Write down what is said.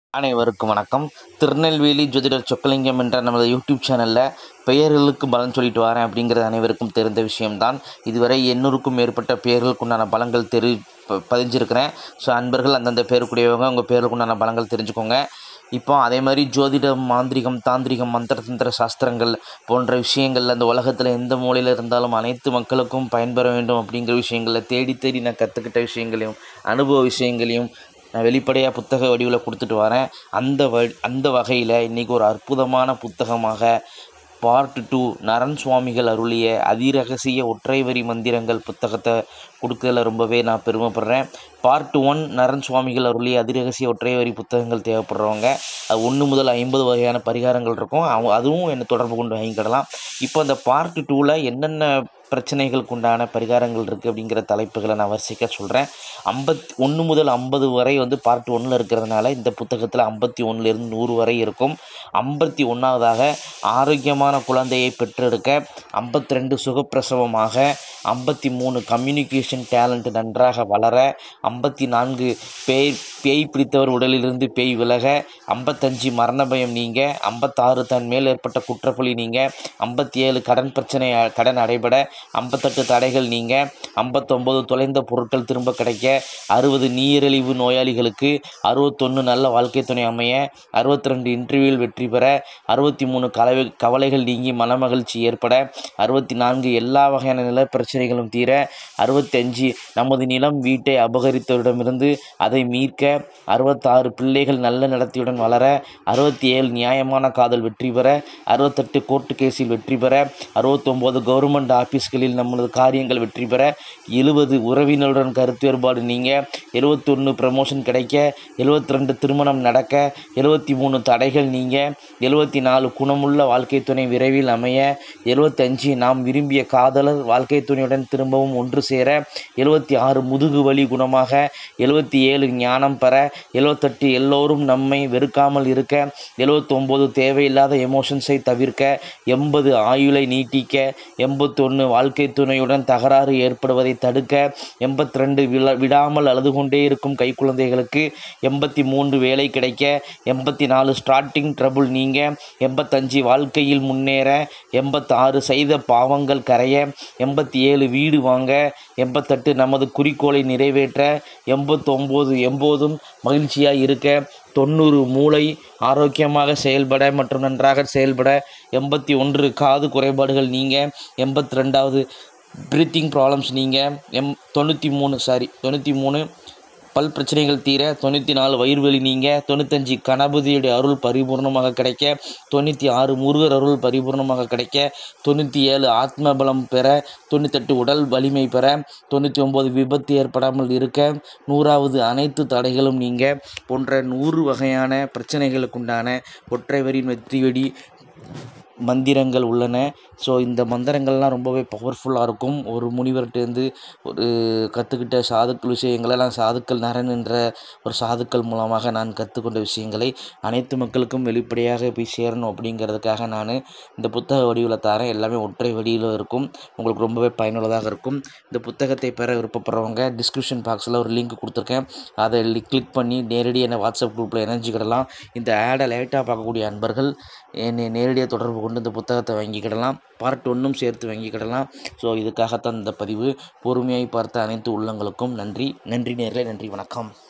அனைவருக்கும் வணக்கம் திருநெல்வேலி ஜோதிடர் சொக்கலிங்கம் என்ற நமது யூடியூப் சேனலில் பெயர்களுக்கு பலன் சொல்லிட்டு வரேன் அப்படிங்கிறது அனைவருக்கும் தெரிந்த விஷயம்தான் இதுவரை எண்ணூறுக்கும் மேற்பட்ட பெயர்களுக்குண்டான பலன்கள் தெரி ப- பதிஞ்சிருக்கிறேன் ஸோ அன்பர்கள் அந்தந்த பேருக்குடையவங்க உங்கள் பேருக்குண்டான பலன்கள் தெரிஞ்சுக்கோங்க இப்போ அதே மாதிரி ஜோதிடம் மாந்திரிகம் தாந்திரிகம் மந்திர தந்திர சாஸ்திரங்கள் போன்ற விஷயங்கள் அந்த உலகத்தில் எந்த மூலையில் இருந்தாலும் அனைத்து மக்களுக்கும் பயன்பெற வேண்டும் அப்படிங்கிற விஷயங்களை தேடி தேடி நான் கற்றுக்கிட்ட விஷயங்களையும் அனுபவ விஷயங்களையும் நான் வெளிப்படையாக புத்தக வடிவில் கொடுத்துட்டு வரேன் அந்த வ அந்த வகையில் இன்றைக்கி ஒரு அற்புதமான புத்தகமாக பார்ட் டூ நரன் சுவாமிகள் அருளிய அதிரகசிய ஒற்றை வரி மந்திரங்கள் புத்தகத்தை கொடுக்கறதுல ரொம்பவே நான் பெருமைப்படுறேன் பார்ட் ஒன் நரன் சுவாமிகள் அருளிய அதிரகசிய ஒற்றை வரி புத்தகங்கள் தேவைப்படுறவங்க அது ஒன்று முதல் ஐம்பது வகையான பரிகாரங்கள் இருக்கும் அவங்க அதுவும் என்னை தொடர்பு கொண்டு வாங்கிக்கிடலாம் இப்போ அந்த பார்ட் டூவில் என்னென்ன பிரச்சனைகளுக்கு உண்டான பரிகாரங்கள் இருக்குது அப்படிங்கிற தலைப்புகளை நான் வரிசைக்க சொல்கிறேன் ஐம்பத் ஒன்று முதல் ஐம்பது வரை வந்து பார்ட் ஒன்றில் இருக்கிறதுனால இந்த புத்தகத்தில் ஐம்பத்தி ஒன்றுலேருந்து நூறு வரை இருக்கும் ஐம்பத்தி ஒன்றாவதாக ஆரோக்கியமான குழந்தையை பெற்றெடுக்க ஐம்பத்தி ரெண்டு சுகப்பிரசவமாக ஐம்பத்தி மூணு கம்யூனிகேஷன் டேலண்ட் நன்றாக வளர ஐம்பத்தி நான்கு பேய் பேய் பிடித்தவர் உடலிலிருந்து பேய் விலக ஐம்பத்தஞ்சு மரண பயம் நீங்க ஐம்பத்தாறு தன் மேல் ஏற்பட்ட குற்றப்பழி நீங்க ஐம்பத்தி ஏழு கடன் பிரச்சனை அ- கடன் அடைபட ஐம்பத்தெட்டு தடைகள் நீங்க ஐம்பத்தொம்போது தொலைந்த பொருட்கள் திரும்ப கிடைக்க அறுபது நீரிழிவு நோயாளிகளுக்கு அறுபத்தொன்று நல்ல வாழ்க்கை துணை அமைய அறுபத்தி ரெண்டு இன்டர்வியூவில் வெற்றி பெற அறுபத்தி மூணு கலவை கவலைகள் நீங்கி மனமகிழ்ச்சி ஏற்பட அறுபத்தி நான்கு எல்லா வகையான நில பிரச்சனைகளும் தீர அறுபத்தஞ்சு நமது நிலம் வீட்டை அபகரித்தவரிடமிருந்து அதை மீட்க அறுபத்தாறு பிள்ளைகள் நல்ல நடத்தையுடன் வளர அறுபத்தி ஏழு நியாயமான காதல் வெற்றி பெற அறுபத்தெட்டு கோர்ட்டு கேஸில் வெற்றி பெற அறுபத்தொம்போது கவர்மெண்ட் ஆஃபீஸ்களில் நம்மளது காரியங்கள் வெற்றி பெற எழுபது உறவினருடன் கருத்து வேறுபாடு நீங்க எழுபத்தொன்று ப்ரமோஷன் கிடைக்க எழுபத்தி ரெண்டு திருமணம் நடக்க எழுபத்தி மூணு தடைகள் நீங்க எழுபத்தி நாலு குணமுள்ள வாழ்க்கை துணை விரைவில் அமைய எழுபத்தஞ்சு நாம் விரும்பிய காதலர் வாழ்க்கை துணையுடன் திரும்பவும் ஒன்று சேர எழுபத்தி ஆறு முதுகு வலி குணமாக எழுபத்தி ஏழு ஞானம் பெற எழுபத்தெட்டு எல்லோரும் நம்மை வெறுக்காமல் இருக்க எழுபத்தொம்போது தேவையில்லாத எமோஷன்ஸை தவிர்க்க எண்பது ஆயுளை நீட்டிக்க எண்பத்தொன்று வாழ்க்கை துணையுடன் தகராறு ஏற்படுவதை தடுக்க எண்பத்தி ரெண்டு விழ விடாமல் அழுது கொண்டே இருக்கும் கைக்குழந்தைகளுக்கு எண்பத்தி மூன்று வேலை கிடைக்க எண்பத்தி நாலு ஸ்டார்டிங் ட்ரபுள் நீங்க எண்பத்தஞ்சு வாழ்க்கையில் முன்னேற எண்பத்தாறு செய்த பாவங்கள் கரைய எண்பத்தி ஏழு வீடு வாங்க எண்பத்தெட்டு நமது குறிக்கோளை நிறைவேற்ற எண்பத்தொம்போது எம்போதும் மகிழ்ச்சியாக இருக்க தொண்ணூறு மூளை ஆரோக்கியமாக செயல்பட மற்றும் நன்றாக செயல்பட எண்பத்தி ஒன்று காது குறைபாடுகள் நீங்க எண்பத்தி ரெண்டாவது ப்ரீத்திங் ப்ராப்ளம்ஸ் நீங்கள் எம் தொண்ணூற்றி மூணு சாரி தொண்ணூற்றி மூணு பல் பிரச்சனைகள் தீர தொண்ணூற்றி நாலு வயிறு வலி நீங்க தொண்ணூத்தஞ்சு கணபதியுடைய அருள் பரிபூர்ணமாக கிடைக்க தொண்ணூற்றி ஆறு முருகர் அருள் பரிபூர்ணமாக கிடைக்க தொண்ணூற்றி ஏழு ஆத்ம பலம் பெற தொண்ணூத்தெட்டு உடல் வலிமை பெற தொண்ணூற்றி ஒம்பது விபத்து ஏற்படாமல் இருக்க நூறாவது அனைத்து தடைகளும் நீங்க போன்ற நூறு வகையான பிரச்சனைகளுக்குண்டான ஒற்றை வரி வெற்றி வெடி மந்திரங்கள் உள்ளன ஸோ இந்த மந்திரங்கள்லாம் ரொம்பவே பவர்ஃபுல்லாக இருக்கும் ஒரு முனிவர்கிட்டேருந்து ஒரு கற்றுக்கிட்ட சாதுக்கள் விஷயங்களெல்லாம் சாதுக்கள் நரன் என்ற ஒரு சாதுக்கள் மூலமாக நான் கற்றுக்கொண்ட விஷயங்களை அனைத்து மக்களுக்கும் வெளிப்படையாக போய் சேரணும் அப்படிங்கிறதுக்காக நான் இந்த புத்தக வடிவில் தரேன் எல்லாமே ஒற்றை வடிவில் இருக்கும் உங்களுக்கு ரொம்பவே பயனுள்ளதாக இருக்கும் இந்த புத்தகத்தை பெற விருப்பப்படுறவங்க டிஸ்கிரிப்ஷன் பாக்ஸில் ஒரு லிங்க் கொடுத்துருக்கேன் அதை கிளிக் பண்ணி நேரடியாக என்ன வாட்ஸ்அப் குரூப்பில் இணைஞ்சிக்கிடலாம் இந்த ஆடை லேட்டாக பார்க்கக்கூடிய அன்பர்கள் என்னை நேரடியாக தொடர்பு கொண்டு இந்த புத்தகத்தை வாங்கிக்கிடலாம் பார்ட் ஒன்றும் சேர்த்து வாங்கிக்கிடலாம் ஸோ இதுக்காகத்தான் இந்த பதிவு பொறுமையாய் பார்த்த அனைத்து உள்ளங்களுக்கும் நன்றி நன்றி நேர்களே நன்றி வணக்கம்